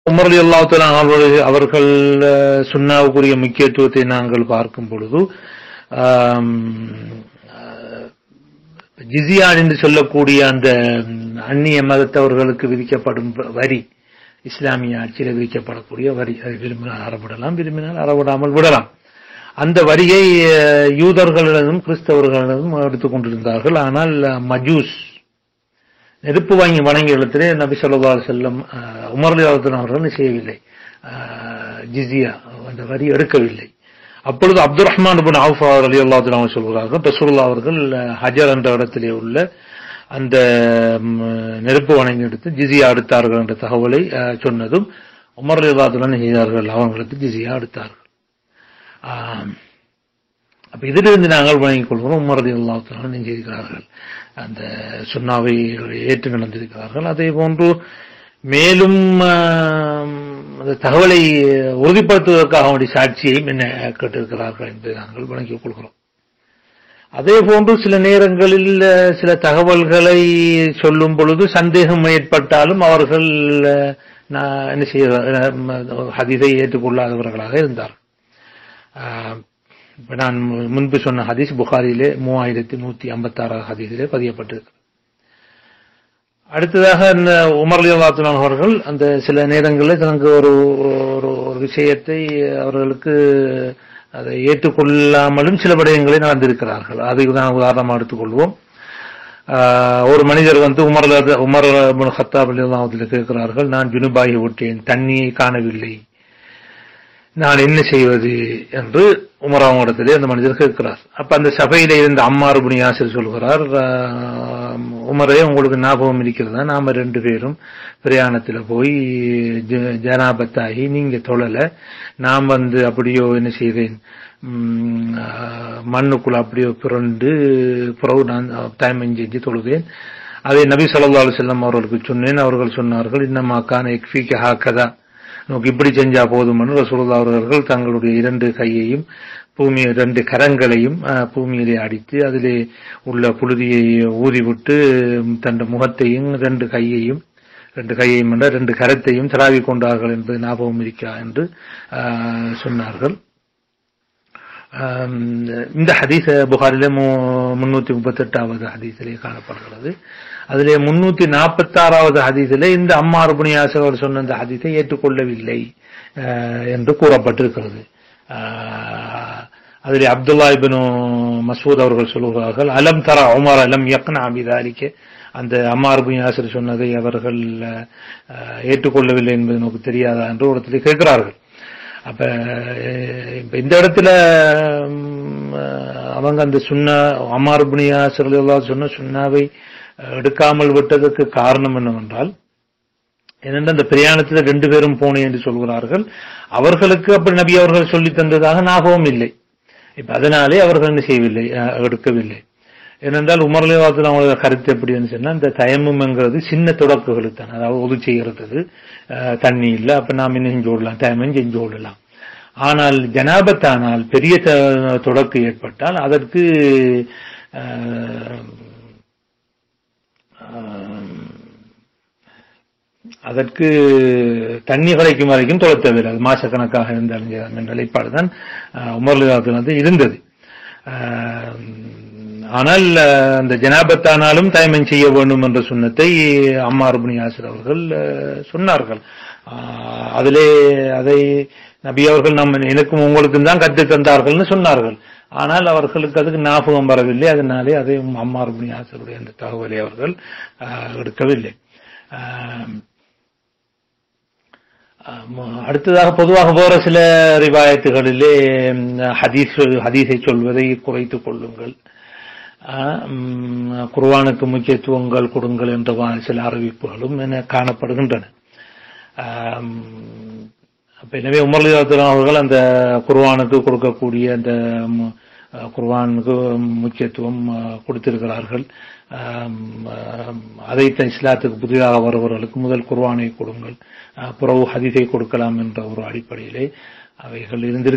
Umar அலி அல்லாஹ் அவர்கள் அவர்கள் அஹ், சுன்னாவுக்குரிய முக்கியத்துவத்தை நாங்கள் பார்க்கும் பொழுது ஆம், அஹ், ஜிசியா என்று சொல்லக்கூடிய அந்த ம், அந்நிய மதத்தவர்களுக்கு விதிக்கப்படும் வ- வரி இஸ்லாமிய ஆட்சியில் விதிக்கப்படக்கூடிய வரி அதை விரும்பினால் அறவிடலாம் விரும்பினால் அறவிடாமல் விடலாம் அந்த வரியை அஹ், யூதர்களிடமும் கிறிஸ்தவர்களிடமும் எடுத்துக் கொண்டிருந்தார்கள் ஆனால் அஹ், மஜூஸ் நெருப்பு வாங்கி வணங்கிய இடத்திலே நபி ஸல்லல்லாஹு அலைஹி வஸல்லம் அஹ், உமர் ரலியல்லாஹு அவர்கள் செய்யவில்லை அஹ், ஜிஸியா அந்த வரி எடுக்கவில்லை அப்பொழுது அப்துல் ரஹ்மான் பின் அவுஃப் ரலியல்லாஹு அன்ஹு சொல்கிறார்கள் ரசூலுல்லாஹ் அவர்கள் அஹ், ஹஜர் என்ற இடத்திலே உள்ள அந்த ம், நெருப்பு வணங்கி எடுத்து ஜிஸியா எடுத்தார்கள் என்ற தகவலை அஹ், சொன்னதும் உமர் ரலியல்லாஹு செய்தார்கள் அவங்களுக்கு ஜிஸியா எடுத்தார்கள் ஆம். அப்ப இதிலிருந்து நாங்கள் வழங்கிக் கொள்கிறோம் உமர் ரலியல்லாஹு நெஞ்சிருக்கிறார்கள் அந்த சுண்ணாவை ஏற்று நடந்திருக்கிறார்கள் அதே போன்று மேலும் ஆம், அந்த தகவலை உறுதிப்படுத்துவதற்காக வேண்டிய சாட்சியையும் என்ன கேட்டிருக்கிறார்கள் என்பதை நாங்கள் வழங்கிக் கொள்கிறோம் அதே போன்று சில நேரங்களில் அஹ், சில தகவல்களை சொல்லும் பொழுது சந்தேகம் ஏற்பட்டாலும் அவர்கள் அஹ், நான் என்ன செய்ய ஹதீஸை ஏற்றுக்கொள்ளாதவர்களாக இருந்தார் ஆஹ், இப்ப நான் மு- முன்பு சொன்ன ஹதீஸ் புகாரிலே மூவாயிரத்தி நூத்தி ஐம்பத்தி ஆறாவது ஹதீஸிலே பதியப்பட்டிருக்கு அடுத்ததாக இந்த உமர் அலிவாத்துலான் அவர்கள் அந்த சில நேரங்களில் தனக்கு ஒரு ஒரு ஒரு விஷயத்தை அவர்களுக்கு அதை ஏற்றுக்கொள்ளாமலும் சில விடயங்களை நடந்திருக்கிறார்கள் அதுக்கு தான் உதாரணமாக எடுத்துக்கொள்வோம் ஆஹ், ஒரு மனிதர் வந்து Umar Ali- Umar ibn Khattab அலிவாத்தில் கேட்கிறார்கள் நான் ஜுனுபாகி விட்டேன் தண்ணியை காணவில்லை நான் என்ன செய்வது என்று உமராவிடத்திலே அந்த மனிதர் கேட்கிறார் அப்ப அந்த சபையில இருந்த அம்மார் புனி ஆசிரியர் சொல்கிறார் ஆஹ், உமரே உங்களுக்கு ஞாபகம் இருக்கிறதா நாம ரெண்டு பேரும் பிரயாணத்துல போய் ஜ- ஜனாபத்தாகி நீங்க தொழல நான் வந்து அப்படியோ என்ன செய்தேன் உம், ஆஹ், மண்ணுக்குள்ள அப்படியோ புரண்டு புறவு நான் டைம் செஞ்சு தொழுதேன் அதை நபி ஸல்லல்லாஹு அலைஹி வஸல்லம் அவர்களுக்கு சொன்னேன் அவர்கள் சொன்னார்கள் இன்னமா கான எக்ஃபீக ஹாக்கதா நமக்கு இப்படி செஞ்சா போதும்னு ரசூலுல்லாஹ் அவர்கள் தங்களுடைய இரண்டு கையையும் பூமி ரெண்டு கரங்களையும் அஹ், பூமியிலே அடித்து அதிலே உள்ள புழுதியை ஊதிவிட்டு தன் முகத்தையும் ரெண்டு கையையும் ரெண்டு கையையும் என்ற ரெண்டு கரத்தையும் தராவி கொண்டார்கள் என்பது ஞாபகம் இருக்கா என்று அஹ், சொன்னார்கள் ஆம், இந்த ஹதீஸ் புகாரிலே முன்னூத்தி முப்பத்தி எட்டாவது ஹதீஸிலே காணப்படுகிறது அதிலே முன்னூத்தி நாற்பத்தி ஆறாவது ஹதீஸிலே இந்த அம்மார் புனியாஸ் அவர் சொன்ன இந்த ஹதீஸை ஏற்றுக்கொள்ளவில்லை ஆஹ், என்று கூறப்பட்டிருக்கிறது ஆஹ், அதிலே அப்துல்லா இப்னு மசூத் அவர்கள் சொல்கிறார்கள் அலம் தரா உமர் அலம் யக்னா பிதாலிக்க அந்த அம்மார் புனியாசர் சொன்னதை அவர்கள் ஆஹ், ஏற்றுக்கொள்ளவில்லை என்பது நமக்கு தெரியாதா என்று ஒரு இடத்துல கேட்கிறார்கள் அப்ப அஹ், இப்ப இந்த இடத்துல ம், அஹ், அவங்க அந்த சுண்ணா அம்மார் புனியா சிறலா சொன்ன சுண்ணாவை அஹ், எடுக்காமல் விட்டதற்கு காரணம் என்னவென்றால் ஏனென்றால் அந்த பிரயாணத்தில் ரெண்டு பேரும் போனேன் என்று சொல்கிறார்கள் அவர்களுக்கு அப்படி நபி அவர்கள் சொல்லி தந்ததாக ஞாபகம் இல்லை இப்ப அதனாலே அவர்கள் என்ன செய்யவில்லை அஹ், எடுக்கவில்லை ஏனென்றால் உமர்லேவாத்தில் அவங்களோட கருத்து எப்படின்னு சொன்னா இந்த தயமும்ங்கிறது சின்ன தொடக்குகளுக்கு தான் அதாவது ஒது செய்யறதுக்கு அஹ், தண்ணி இல்லை அப்ப நாம் என்ன செஞ்சு விடலாம் தயமும் செஞ்சு விடலாம் ஆனால் ஜனாபத்தானால் பெரிய த- தொடக்கு ஏற்பட்டால் அதற்கு அஹ், அஹ், அதற்கு தண்ணி கிடைக்கும் வரைக்கும் தொலை தேவையில்லை அது மாசக்கணக்காக இருந்தாலும் சரி, என்ற நிலைப்பாடுதான் உமர்லிதாத்தில் வந்து இருந்தது ஆஹ், ஆனால் அஹ், அந்த ஜனாபத்தானாலும் தயமம் செய்ய வேண்டும் என்ற சுண்ணத்தை அம்மார் புனி ஆசிர் அவர்கள் அஹ், சொன்னார்கள் ஆஹ், அதிலே அதை நபி அவர்கள் நம்ம எனக்கும் உங்களுக்கும் தான் கற்று தந்தார்கள்னு சொன்னார்கள் ஆனால் அவர்களுக்கு அதுக்கு ஞாபகம் வரவில்லை அதனாலே அதை அம்மார் புனி ஆசிரியருடைய அந்த தகவலை அவர்கள் ஆஹ், எடுக்கவில்லை ஆஹ், ஆமா. அடுத்ததாக பொதுவாக போற சில ரிவாயத்துகளிலே ம், ஹதீஸ் ஹதீஸை சொல்வதை குறைத்துக் கொள்ளுங்கள் ஆஹ், ம், குர்ஆனுக்கு முக்கியத்துவங்கள் கொடுங்கள் என்ற வா- சில அறிவிப்புகளும் என காணப்படுகின்றன ஆம், அப்ப எனவே உமர்லிதாத்திரம் அவர்கள் அந்த குர்ஆனுக்கு கொடுக்கக்கூடிய அந்த ம், அஹ், குர்ஆனுக்கு முக்கியத்துவம் அஹ், கொடுத்திருக்கிறார்கள் ஆம், ஆம், அதைத்தான் இஸ்லாத்துக்கு புதிதாக வருபவர்களுக்கு முதல் குர்ஆனை கொடுங்கள் அஹ், பிறகு ஹதீஸை கொடுக்கலாம் என்ற ஒரு அடிப்படையிலே அவைகள் இருந்திருக்க